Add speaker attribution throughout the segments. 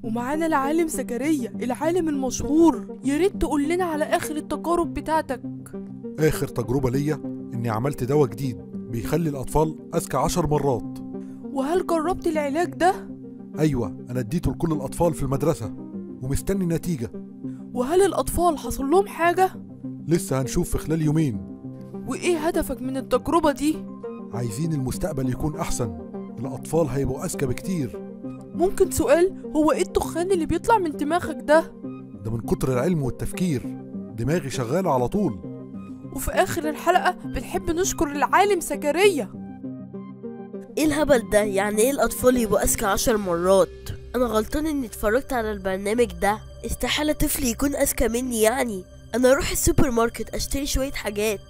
Speaker 1: ومعانا العالم زكريا العالم المشهور يا ريت تقول لنا على اخر التجارب بتاعتك
Speaker 2: آخر تجربة ليا إني عملت دواء جديد بيخلي الأطفال أذكى عشر مرات
Speaker 1: وهل جربت العلاج ده
Speaker 2: أيوة أنا اديته لكل الأطفال في المدرسة ومستني نتيجة
Speaker 1: وهل الاطفال حصل لهم حاجه
Speaker 2: لسه هنشوف في خلال يومين
Speaker 1: وايه هدفك من التجربه دي
Speaker 2: عايزين المستقبل يكون أحسن الأطفال هيبقوا أذكى بكتير
Speaker 1: ممكن سؤال هو ايه الدخان اللي بيطلع من دماغك ده
Speaker 2: ده من كتر العلم والتفكير دماغي شغالة على طول
Speaker 1: وفي اخر الحلقه بنحب نشكر العالم زكريا
Speaker 3: ايه الهبل ده يعني ايه الاطفال يبقوا اذكى عشر مرات انا غلطان اني اتفرجت على البرنامج ده استحالة طفل يكون اذكى مني يعني انا اروح السوبر ماركت اشتري شوية حاجات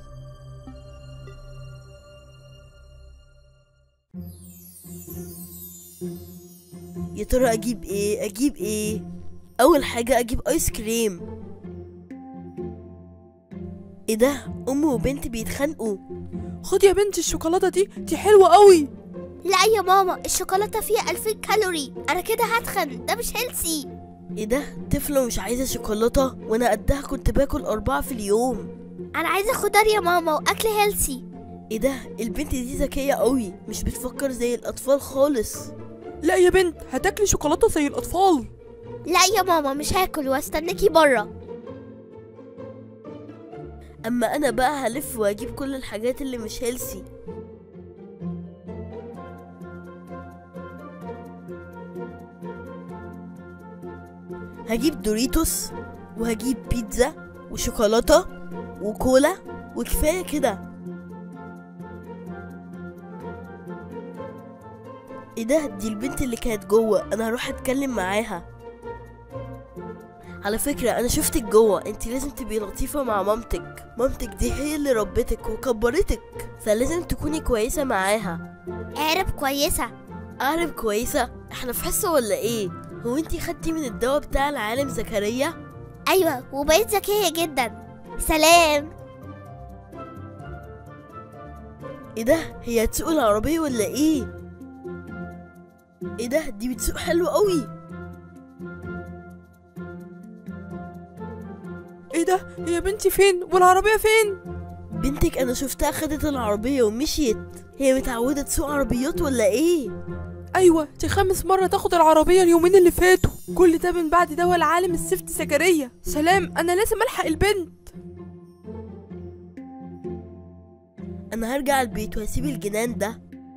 Speaker 3: يا ترى اجيب ايه اجيب ايه اول حاجة اجيب ايس كريم ايه ده امي وبنتي بيتخانقوا
Speaker 1: خد يا بنتي الشوكولاته دي دي حلوه قوي
Speaker 4: لا يا ماما الشوكولاتة فيها 2000 كالوري أنا كده هتخن ده مش هيلسي
Speaker 3: ايه ده طفلة مش عايزة شوكولاتة وانا قدها كنت باكل اربعة في اليوم
Speaker 4: أنا عايزة خضار يا ماما وأكل هيلسي
Speaker 3: ايه ده البنت دي ذكية قوي مش بتفكر زي الاطفال خالص
Speaker 1: لا يا بنت هتاكلي شوكولاته زي الاطفال
Speaker 4: لا يا ماما مش هاكل واستناكي بره
Speaker 3: اما انا بقى هلف واجيب كل الحاجات اللي مش هيلسي هجيب دوريتوس وهجيب بيتزا وشوكولاتة وكولا وكفاية كده ايه ده دي البنت اللي كانت جوه انا هروح اتكلم معاها على فكرة أنا شفتك جوه أنت لازم تبقي لطيفة مع مامتك مامتك دي هي اللي ربتك وكبرتك فلازم تكوني كويسة معاها
Speaker 4: عارف كويسة
Speaker 3: أعرف كويسة احنا في حصة ولا ايه هو انتي خدتي من الدواء بتاع العالم زكريا
Speaker 4: أيوة وبقيت ذكية جدا سلام
Speaker 3: ايه ده هي هتسوق العربية ولا ايه ايه ده دي بتسوق حلو قوي
Speaker 1: ايه ده يا بنتي فين والعربيه فين
Speaker 3: بنتك انا شفتها خدت العربية ومشيت هي متعودة تسوق عربيات ولا ايه
Speaker 1: ايوه دي خامس مره تاخد العربيه اليومين اللي فاتوا كل ده من بعد دواء العالم السفت زكريا سلام انا لازم الحق البنت
Speaker 3: انا هرجع البيت وهسيب الجنان ده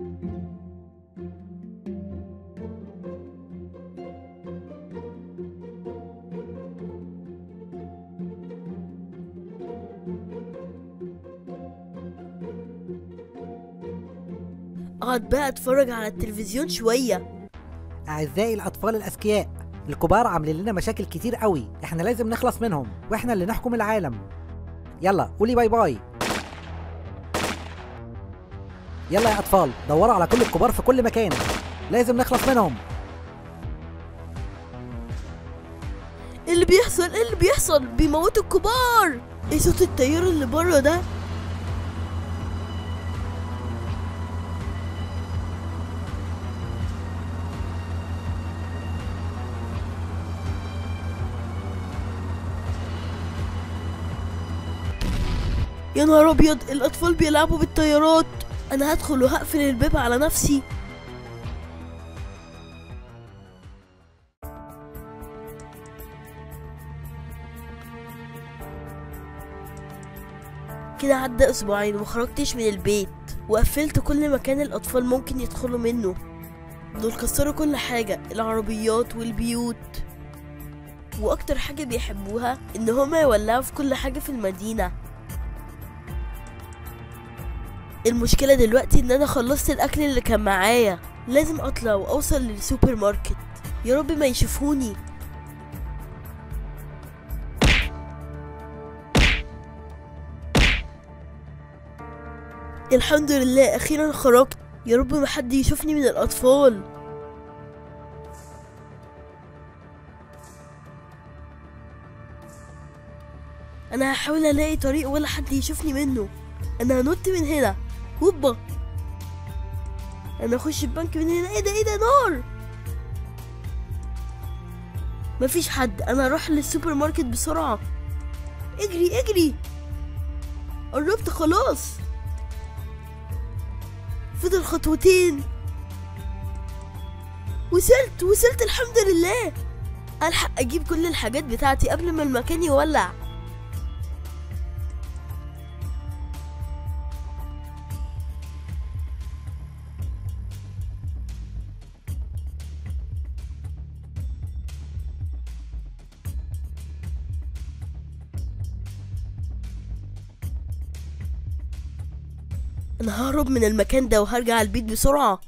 Speaker 3: اقعد بقى اتفرج على التلفزيون شوية
Speaker 5: أعزائي الأطفال الأذكياء الكبار عاملين لنا مشاكل كتير قوي احنا لازم نخلص منهم واحنا اللي نحكم العالم يلا قولي باي باي يلا يا أطفال دوروا على كل الكبار في كل مكان لازم نخلص منهم
Speaker 3: ايه اللي بيحصل ايه اللي بيحصل بيموتوا الكبار ايه صوت الطيار اللي بره ده يا نهار ابيض الاطفال بيلعبوا بالطيارات انا هدخل وهقفل الباب على نفسي كده عدى اسبوعين ومخرجتش من البيت وقفلت كل مكان الاطفال ممكن يدخلوا منه دول كسروا كل حاجة العربيات والبيوت واكتر حاجة بيحبوها ان هما يولعوا في كل حاجة في المدينة المشكلة دلوقتي ان انا خلصت الاكل اللي كان معايا لازم اطلع واوصل للسوبر ماركت يا رب ما يشوفوني الحمد لله اخيرا خرجت يا رب ما حد يشوفني من الاطفال انا هحاول الاقي طريق ولا حد يشوفني منه انا هنط من هنا هوبا انا اخش البنك من هنا ايه ده ايه ده نار مفيش حد انا اروح للسوبر ماركت بسرعة اجري اجري قربت خلاص فضل خطوتين وصلت وصلت الحمد لله الحق اجيب كل الحاجات بتاعتي قبل ما المكان يولع انا ههرب من المكان ده وهرجع البيت بسرعة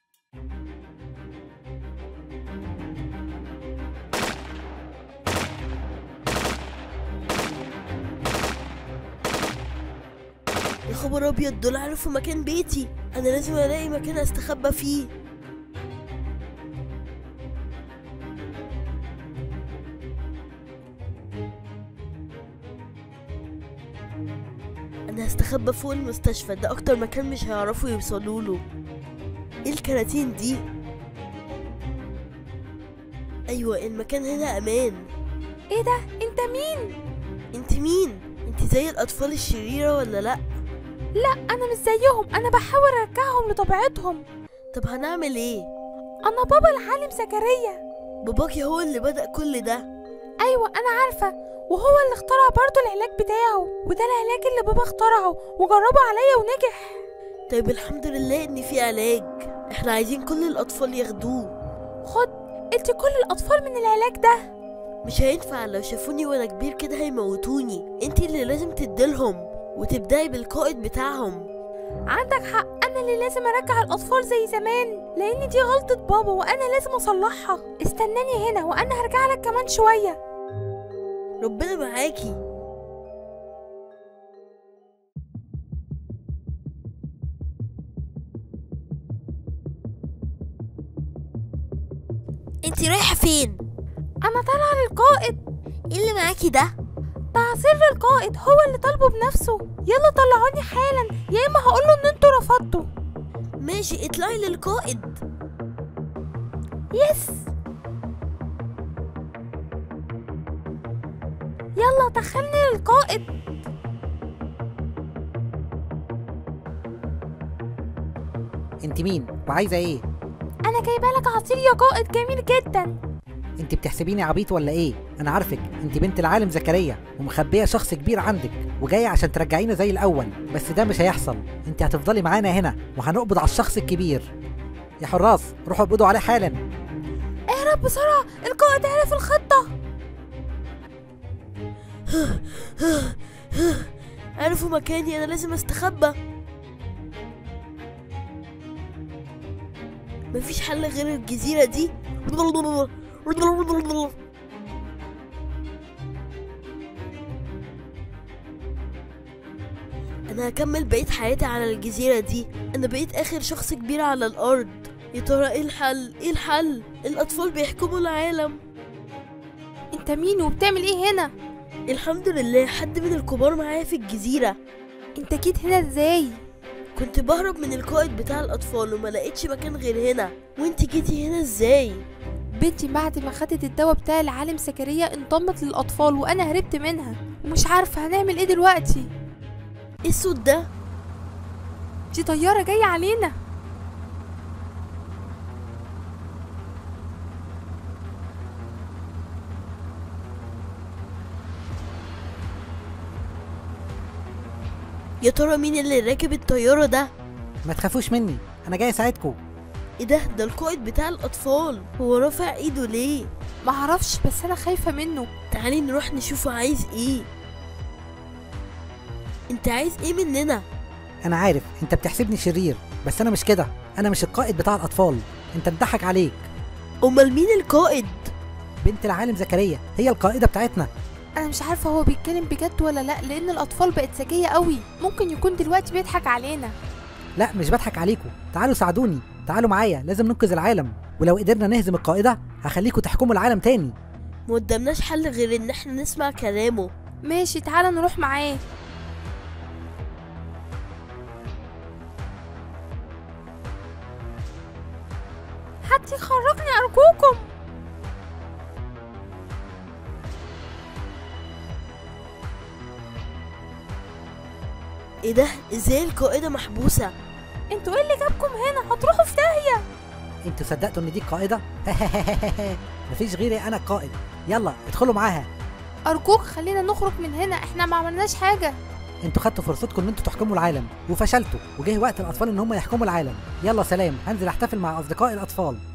Speaker 3: يا خبر ابيض دول عرفوا مكان بيتي انا لازم الاقي مكان استخبى فيه انا هستخبى فوق المستشفى ده اكتر مكان مش هيعرفوا يوصلوا له ايه الكراتين دي ايوه المكان هنا امان
Speaker 1: ايه ده انت مين
Speaker 3: انت مين انت زي الاطفال الشريره ولا لا
Speaker 1: لا انا مش زيهم انا بحاول ارجعهم لطبيعتهم
Speaker 3: طب هنعمل ايه
Speaker 1: انا بابا العالم زكريا
Speaker 3: باباكي هو اللي بدأ كل ده
Speaker 1: ايوه انا عارفه وهو اللي اخترع برضو العلاج بتاعه وده العلاج اللي بابا اخترعه وجربه عليا ونجح
Speaker 3: طيب الحمد لله ان في علاج احنا عايزين كل الاطفال ياخدوه
Speaker 1: خد ادي كل الاطفال من العلاج ده
Speaker 3: مش هينفع لو شافوني وانا كبير كده هيموتوني انتي اللي لازم تديلهم وتبدأي بالقائد بتاعهم
Speaker 1: عندك حق انا اللي لازم ارجع الاطفال زي زمان لان دي غلطة بابا وانا لازم اصلحها استناني هنا وانا هرجع لك كمان شوية
Speaker 3: ربنا معاكي انتي رايحة فين؟
Speaker 1: انا طالعة للقائد
Speaker 3: ايه اللي معاكي ده؟
Speaker 1: ده عصير القائد هو اللي طالبه بنفسه يلا طلعوني حالا يا اما هقوله ان انتوا رفضتوا
Speaker 3: ماشي اطلعي للقائد
Speaker 1: يس يلا دخلني للقائد
Speaker 5: انت مين وعايزه ايه
Speaker 1: انا جايبه لك عصير يا قائد جميل جدا
Speaker 5: انت بتحسبيني عبيط ولا ايه انا عارفك انت بنت العالم زكريا ومخبيه شخص كبير عندك وجايه عشان ترجعينا زي الاول بس ده مش هيحصل انت هتفضلي معانا هنا وهنقبض على الشخص الكبير يا حراس روحوا اقبضوا عليه حالا
Speaker 1: اهرب بسرعة القائد عرف الخطة
Speaker 3: عرفوا مكاني انا لازم استخبى مفيش حل غير الجزيرة دي انا هكمل بقية حياتي على الجزيرة دي انا بقيت اخر شخص كبير على الارض يا ترى ايه الحل ايه الحل الاطفال بيحكموا العالم
Speaker 1: انت مين وبتعمل ايه هنا
Speaker 3: الحمد لله حد من الكبار معايا في الجزيرة
Speaker 1: انت جيت هنا ازاي
Speaker 3: كنت بهرب من القائد بتاع الأطفال وما لقيتش مكان غير هنا وانت جيتي هنا ازاي؟
Speaker 1: بنتي بعد ما خدت الدواء بتاع العالم زكريا انضمت للاطفال وانا هربت منها ومش عارفه هنعمل ايه دلوقتي
Speaker 3: ايه الصوت ده؟
Speaker 1: دي طياره جايه علينا
Speaker 3: يا ترى مين اللي راكب الطيارة ده؟
Speaker 5: ما تخافوش مني انا جاي اساعدكم
Speaker 3: ايه ده؟ ده القائد بتاع الأطفال هو رافع ايده ليه؟
Speaker 1: معرفش بس انا خايفه منه
Speaker 3: تعالي نروح نشوفه عايز ايه انت عايز ايه مننا؟
Speaker 5: انا عارف انت بتحسبني شرير بس انا مش كده انا مش القائد بتاع الاطفال انت اتضحك عليك
Speaker 3: امال مين القائد؟
Speaker 5: بنت العالم زكريا هي القائده بتاعتنا
Speaker 1: انا مش عارفه هو بيتكلم بجد ولا لا لان الاطفال بقت ذكيه قوي ممكن يكون دلوقتي بيضحك علينا
Speaker 5: لا مش بضحك عليكم تعالوا ساعدوني تعالوا معايا لازم ننقذ العالم ولو قدرنا نهزم القائده هخليكم تحكموا العالم تاني
Speaker 3: ما قدامناش حل غير ان احنا نسمع كلامه
Speaker 1: ماشي تعالى نروح معاه حد يخرجني ارجوكم
Speaker 3: ايه ده ازاي القائدة محبوسة
Speaker 1: انتوا ايه اللي جابكم هنا هتروحوا في داهية
Speaker 5: انتوا صدقتوا ان دي القائده مفيش غيري انا القائد يلا ادخلوا معاها
Speaker 1: ارجوك خلينا نخرج من هنا احنا ما عملناش حاجة
Speaker 5: انتوا خدتوا فرصتكم ان انتوا تحكموا العالم وفشلتوا وجه وقت الاطفال ان هم يحكموا العالم يلا سلام هنزل احتفل مع اصدقائي الاطفال